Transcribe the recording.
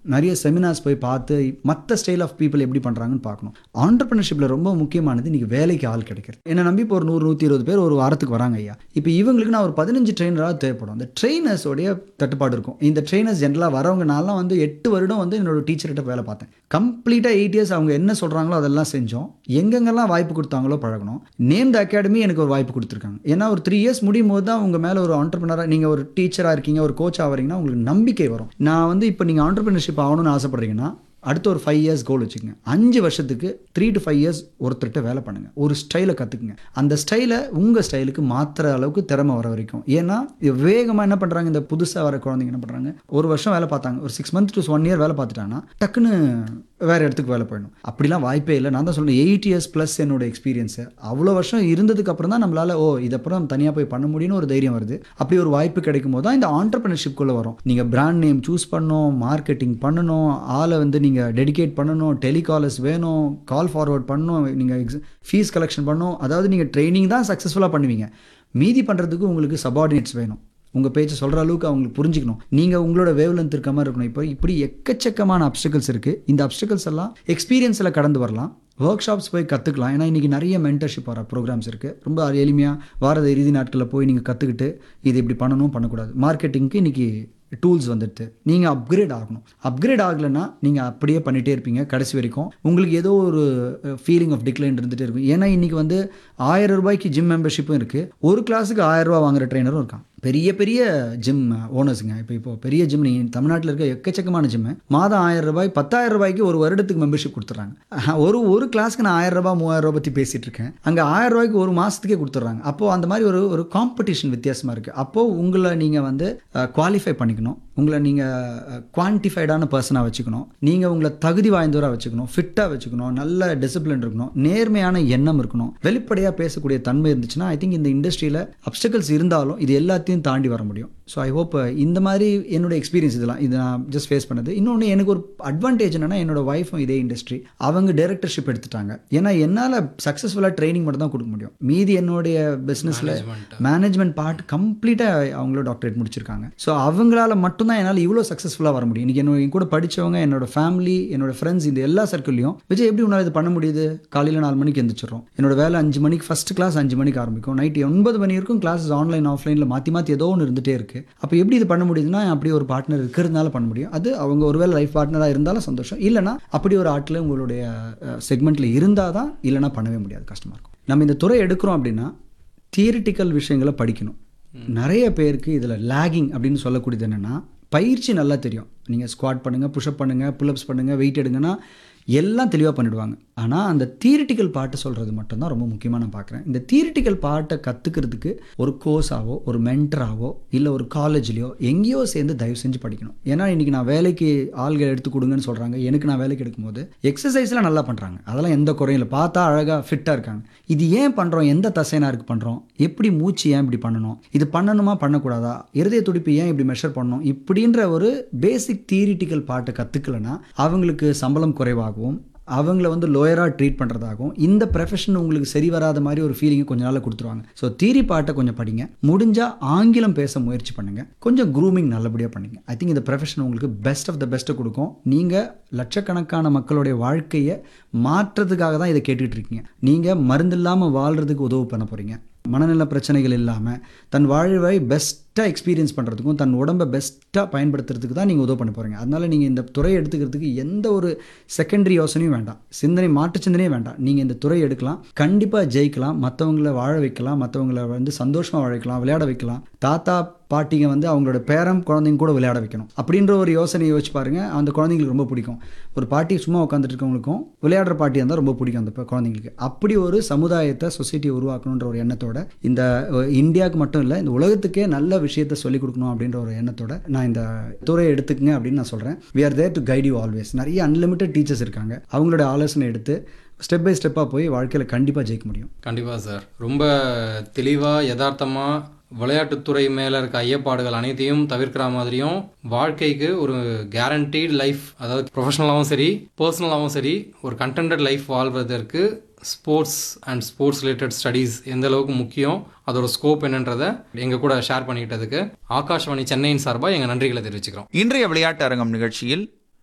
நிறைய செமினார்ஸ் போய் பார்த்து மற்ற ஸ்டைல் ஆஃப் பீப்புள் எப்படி பண்ணுறாங்கன்னு பார்க்கணும் ஆண்டர்பிரினர்ஷிப்பில் ரொம்ப முக்கியமானது நீங்கள் வேலைக்கு ஆள் கிடைக்கிறது என்னை நம்பி இப்போ ஒரு நூறு நூற்றி இருபது பேர் ஒரு வாரத்துக்கு வராங்க ஐயா இப்போ இவங்களுக்கு நான் ஒரு பதினஞ்சு ட்ரெயினராக தேவைப்படும் அந்த ட்ரெயினர்ஸோடைய தட்டுப்பாடு இருக்கும் இந்த ட்ரெயினர்ஸ் ஜென்ரலாக வரவங்க நான்லாம் வந்து எட்டு வருடம் வந்து என்னோட டீச்சர்கிட்ட வேலை பார்த்தேன் கம்ப்ளீட்டாக எயிட் இயர்ஸ் அவங்க என்ன சொல்கிறாங்களோ அதெல்லாம் செஞ்சோம் எங்கெங்கெல்லாம் வாய்ப்பு கொடுத்தாங்களோ பழகணும் நேம் த அகாடமி எனக்கு ஒரு வாய்ப்பு கொடுத்துருக்காங்க ஏன்னா ஒரு த்ரீ இயர்ஸ் முடியும் போது தான் உங்கள் மேலே ஒரு ஆண்டர்பிரினராக நீங்கள் ஒரு டீச்சராக இருக்கீங்க ஒரு கோச் ஆகிறீங்கன்னா உங்களுக்கு நம்பிக்கை வரும் நான் வந்து இப்போ நீங்கள் ஆண்டர்பிரினர்ஷிப் ஆகணும்னு ஆசைப்படுறீங்கன்னா அடுத்த ஒரு ஃபைவ் இயர்ஸ் கோல் வச்சுக்கோங்க அஞ்சு வருஷத்துக்கு த்ரீ டு ஃபைவ் இயர்ஸ் ஒருத்தர்கிட்ட வேலை பண்ணுங்க ஒரு ஸ்டைலை கற்றுக்குங்க அந்த ஸ்டைலை உங்கள் ஸ்டைலுக்கு மாற்றுற அளவுக்கு திறமை வர வரைக்கும் ஏன்னா இது வேகமாக என்ன பண்ணுறாங்க இந்த புதுசாக வர குழந்தைங்க என்ன பண்ணுறாங்க ஒரு வருஷம் வேலை பார்த்தாங்க ஒரு six month to one year வேலை பார்த்துட்டாங்கன்னா டக்குன்னு வேறு இடத்துக்கு வேலை போயிடணும் அப்படிலாம் வாய்ப்பே இல்லை நான் தான் சொல்றேன் எயிட் இயர்ஸ் ப்ளஸ் என்னோட எக்ஸ்பீரியன்ஸு அவ்வளோ வருஷம் இருந்ததுக்கு அப்புறம் தான் நம்மளால் ஓ இதப்புறம் தனியாக போய் பண்ண முடியும்னு ஒரு தைரியம் வருது அப்படி ஒரு வாய்ப்பு கிடைக்கும் போது தான் இந்த ஆண்டர்பிரினர்ஷிப்குள்ளே வரும் நீங்கள் பிராண்ட் நேம் சூஸ் பண்ணணும் மார்க்கெட்டிங் பண்ணணும் ஆளை வந்து நீங்கள் டெடிகேட் பண்ணணும் டெலிகாலர்ஸ் வேணும் கால் ஃபார்வர்ட் பண்ணணும் நீங்கள் எக்ஸ் ஃபீஸ் கலெக்ஷன் பண்ணணும் அதாவது நீங்கள் ட்ரைனிங் தான் சக்ஸஸ்ஃபுல்லாக பண்ணுவீங்க மீதி பண்ணுறதுக்கு உங்களுக்கு சபார்டினேட்ஸ் வேணும் உங்கள் பேச்சை சொல்கிற அளவுக்கு அவங்களுக்கு புரிஞ்சுக்கணும் நீங்கள் உங்களோட வேவ் லென்த் இருக்க மாதிரி இருக்கணும் இப்போ இப்படி எக்கச்சக்கமான அப்டிகல்ஸ் இருக்குது இந்த அப்டிகல்ஸ் எல்லாம் எக்ஸ்பீரியன்ஸில் கடந்து வரலாம் ஒர்க் ஷாப்ஸ் போய் கற்றுக்கலாம் ஏன்னா இன்றைக்கி நிறைய மென்டர்ஷிப் வர ப்ரோக்ராம்ஸ் இருக்குது ரொம்ப எளிமையாக வார இறுதி நாட்களில் போய் நீங்கள் கற்றுக்கிட்டு இது இப்படி பண்ணணும் பண்ணக்கூடாது மார்க்கெட்டிங்க்கு இன்றைக்கி டூல்ஸ் வந்துடுது நீங்கள் அப்கிரேட் ஆகணும் அப்கிரேட் ஆகலைன்னா நீங்கள் அப்படியே பண்ணிகிட்டே இருப்பீங்க கடைசி வரைக்கும் உங்களுக்கு ஏதோ ஒரு ஃபீலிங் ஆஃப் டிக்ளைன் இருந்துகிட்டே இருக்கும் ஏன்னா இன்றைக்கி வந்து ஆயிரம் ரூபாய்க்கு ஜிம் மெம்பர்ஷிப்பும் இருக்குது ஒரு கிளாஸுக்கு ஆயிரம் ரூபா வாங்குற ட்ரைனரும் இருக்கான் பெரிய பெரிய ஜிம் ஓனர்ஸுங்க இப்போ இப்போ பெரிய ஜிம் நீங்கள் தமிழ்நாட்டில் இருக்க எக்கச்சக்கமான ஜிம்மு மாதம் ஆயிரம் ரூபாய் பத்தாயிரம் ரூபாய்க்கு ஒரு வருடத்துக்கு மெம்பர்ஷிப் கொடுத்துட்றாங்க ஒரு ஒரு கிளாஸ்க்கு நான் ஆயிரம் ரூபாய் மூவாயிரம் ரூபாய் பற்றி பேசிகிட்டு இருக்கேன் அங்கே ஆயிரம் ரூபாய்க்கு ஒரு மாதத்துக்கே கொடுத்துட்றாங்க அப்போது அந்த மாதிரி ஒரு ஒரு காம்படிஷன் வித்தியாசமாக இருக்குது அப்போது உங்களை நீங்கள் வந்து குவாலிஃபை பண்ணிக்கணும் உங்களை நீங்கள் குவான்டிஃபைடான பர்சனாக வச்சுக்கணும் நீங்கள் உங்களை தகுதி வாய்ந்தவராக வச்சுக்கணும் ஃபிட்டாக வச்சுக்கணும் நல்ல டிசிப்ளின் இருக்கணும் நேர்மையான எண்ணம் இருக்கணும் வெளிப்படையாக பேசக்கூடிய தன்மை இருந்துச்சுன்னா ஐ திங்க் இந்த இண்டஸ்ட்ரியில் அப்டக்கல்ஸ் இருந்தாலும் இது எல்லாத்தையும் தாண்டி வர முடியும் ஸோ ஐ ஹோப் இந்த மாதிரி என்னோட எக்ஸ்பீரியன்ஸ் இதெல்லாம் இது நான் ஜஸ்ட் ஃபேஸ் பண்ணது இன்னொன்று எனக்கு ஒரு அட்வான்டேஜ் என்னன்னா என்னோட ஒய்ஃபும் இதே இண்டஸ்ட்ரி அவங்க டைரக்டர்ஷிப் எடுத்துட்டாங்க ஏன்னா என்னால் சக்ஸஸ்ஃபுல்லாக ட்ரைனிங் மட்டும் தான் கொடுக்க முடியும் மீதி என்னுடைய பிஸ்னஸில் மேனேஜ்மெண்ட் பார்ட் கம்ப்ளீட்டாக அவங்களோட டாக்டரேட் முடிச்சிருக்காங்க ஸோ அவங்களால மட்டும்தான் என்னால் இவ்வளோ சக்ஸஸ்ஃபுல்லாக வர முடியும் இன்றைக்கி என்னோட என் கூட படித்தவங்க என்னோட ஃபேமிலி என்னோட ஃப்ரெண்ட்ஸ் இந்த எல்லா சர்க்கிள்லையும் விஜய் எப்படி உன்னால் இது பண்ண முடியுது காலையில் நாலு மணிக்கு எந்திரிச்சிடும் என்னோட வேலை அஞ்சு மணிக்கு ஃபஸ்ட் கிளாஸ் அஞ்சு மணிக்கு ஆரம்பிக்கும் நைட் ஒன்பது மணி வரைக்கும் கிளாஸஸ் ஆன்லைன் ஆஃப்லைனில் மாற்றி மாற்றி ஏதோ ஒன்று இருந்துகிட்டே இருக்குது அப்போ எப்படி இது பண்ண முடியுதுன்னா அப்படி ஒரு பார்ட்னர் இருக்கிறதுனால பண்ண முடியும் அது அவங்க ஒருவேளை லைஃப் பார்ட்னராக இருந்தாலும் சந்தோஷம் இல்லைனா அப்படி ஒரு ஆட்டில் உங்களுடைய செக்மெண்ட்டில் இருந்தால் தான் இல்லைனா பண்ணவே முடியாது கஷ்டமாக இருக்கும் நம்ம இந்த துறை எடுக்கிறோம் அப்படின்னா தியரிட்டிக்கல் விஷயங்களை படிக்கணும் நிறைய பேருக்கு இதில் லேகிங் அப்படின்னு சொல்லக்கூடியது என்னென்னா பயிற்சி நல்லா தெரியும் நீங்கள் ஸ்குவாட் பண்ணுங்கள் புஷ்அப் பண்ணுங்கள் புல்அப்ஸ் பண்ணுங்கள் வெயிட் எடுங்கன்னா எல்லாம் தெளிவாக பண்ணிவிடுவாங்க ஆனால் அந்த தியரிட்டிக்கல் பாட்டை சொல்கிறது மட்டும்தான் ரொம்ப முக்கியமாக நான் பார்க்குறேன் இந்த தியரிட்டிக்கல் பாட்டை கற்றுக்கிறதுக்கு ஒரு கோர்ஸாவோ ஒரு மென்டராகவோ இல்லை ஒரு காலேஜ்லேயோ எங்கேயோ சேர்ந்து தயவு செஞ்சு படிக்கணும் ஏன்னா இன்றைக்கி நான் வேலைக்கு ஆள்கள் எடுத்து கொடுங்கன்னு சொல்கிறாங்க எனக்கு நான் வேலைக்கு எடுக்கும்போது எக்ஸசைஸ்லாம் நல்லா பண்ணுறாங்க அதெல்லாம் எந்த குறையும் இல்லை பார்த்தா அழகாக ஃபிட்டாக இருக்காங்க இது ஏன் பண்ணுறோம் எந்த தசைனாருக்கு பண்ணுறோம் எப்படி மூச்சு ஏன் இப்படி பண்ணணும் இது பண்ணணுமா பண்ணக்கூடாதா இருதய துடிப்பு ஏன் இப்படி மெஷர் பண்ணணும் இப்படின்ற ஒரு பேசிக் தியரிட்டிக்கல் பாட்டை கற்றுக்கலன்னா அவங்களுக்கு சம்பளம் குறைவாகவும் அவங்கள வந்து லோயராக ட்ரீட் பண்ணுறதாகவும் இந்த ப்ரொஃபஷன் உங்களுக்கு சரி வராத மாதிரி ஒரு ஃபீலிங்கை கொஞ்ச நாளில் கொடுத்துருவாங்க ஸோ தீரி பாட்டை கொஞ்சம் படிங்க முடிஞ்சால் ஆங்கிலம் பேச முயற்சி பண்ணுங்கள் கொஞ்சம் க்ரூமிங் நல்லபடியாக பண்ணுங்க ஐ திங்க் இந்த ப்ரொஃபஷன் உங்களுக்கு பெஸ்ட் ஆஃப் த பெஸ்ட்டை கொடுக்கும் நீங்கள் லட்சக்கணக்கான மக்களுடைய வாழ்க்கையை மாற்றுறதுக்காக தான் இதை கேட்டுக்கிட்டு இருக்கீங்க நீங்கள் மருந்து இல்லாமல் வாழ்கிறதுக்கு உதவு பண்ண போகிறீங்க மனநல பிரச்சனைகள் இல்லாமல் தன் வாழ்வை பெஸ்ட்டாக எக்ஸ்பீரியன்ஸ் பண்ணுறதுக்கும் தன் உடம்பை பெஸ்ட்டாக பயன்படுத்துறதுக்கு தான் நீங்கள் உதவு பண்ண போகிறீங்க அதனால் நீங்கள் இந்த துறையை எடுத்துக்கிறதுக்கு எந்த ஒரு செகண்டரி யோசனையும் வேண்டாம் சிந்தனை மாற்று சிந்தனையும் வேண்டாம் நீங்கள் இந்த துறையை எடுக்கலாம் கண்டிப்பாக ஜெயிக்கலாம் மற்றவங்கள வாழ வைக்கலாம் மற்றவங்கள வந்து சந்தோஷமாக வாழ வைக்கலாம் விளையாட வைக்கலாம் தாத்தா பாட்டிங்க வந்து அவங்களோட பேரம் குழந்தைங்க கூட விளையாட வைக்கணும் அப்படின்ற ஒரு யோசனையை யோசிச்சு பாருங்க அந்த குழந்தைங்களுக்கு ரொம்ப பிடிக்கும் ஒரு பாட்டி சும்மா உட்காந்துட்டு இருக்கவங்களுக்கும் விளையாடுற பாட்டி இருந்தால் ரொம்ப பிடிக்கும் அந்த ப- குழந்தைங்களுக்கு அப்படி ஒரு சமுதாயத்தை சொசைட்டியை உருவாக்கணுன்ற ஒரு எண்ணத்தோட இந்த அஹ், இந்தியாவுக்கு மட்டும் இல்லை இந்த உலகத்துக்கே நல்ல விஷயத்தை சொல்லிக் கொடுக்கணும் அப்படின்ற ஒரு எண்ணத்தோட நான் இந்த துறையை எடுத்துக்கங்க அப்படின்னு நான் சொல்கிறேன் we are there to guide you always நிறைய அன்லிமிட்டட் டீச்சர்ஸ் இருக்காங்க அவங்களோட ஆலோசனை எடுத்து ஸ்டெப் பை ஸ்டெப்பாக போய் வாழ்க்கையில் கண்டிப்பாக ஜெயிக்க முடியும் கண்டிப்பாக சார் ரொம்ப தெளிவாக யதார்த்தமாக விளையாட்டுத்துறை மேலே இருக்க ஐயப்பாடுகள் அனைத்தையும் தவிர்க்கிற மாதிரியும் வாழ்க்கைக்கு ஒரு கேரண்டீட் லைஃப் அதாவது ப்ரொஃபஷனலாகவும் சரி பர்சனலாகவும் சரி ஒரு கண்டென்டட் லைஃப் வாழ்வதற்கு sports and sports related studies எந்த அளவுக்கு முக்கியம் அதோட ஸ்கோப் என்னன்றதை எங்கள் கூட ஷேர் பண்ணிக்கிட்டதுக்கு ஆகாஷ்வாணி சென்னையின் சார்பாக எங்கள் நன்றிகளை தெரிவிச்சுக்கிறோம் இன்றைய விளையாட்டு அரங்கம் நிகழ்ச்சியில்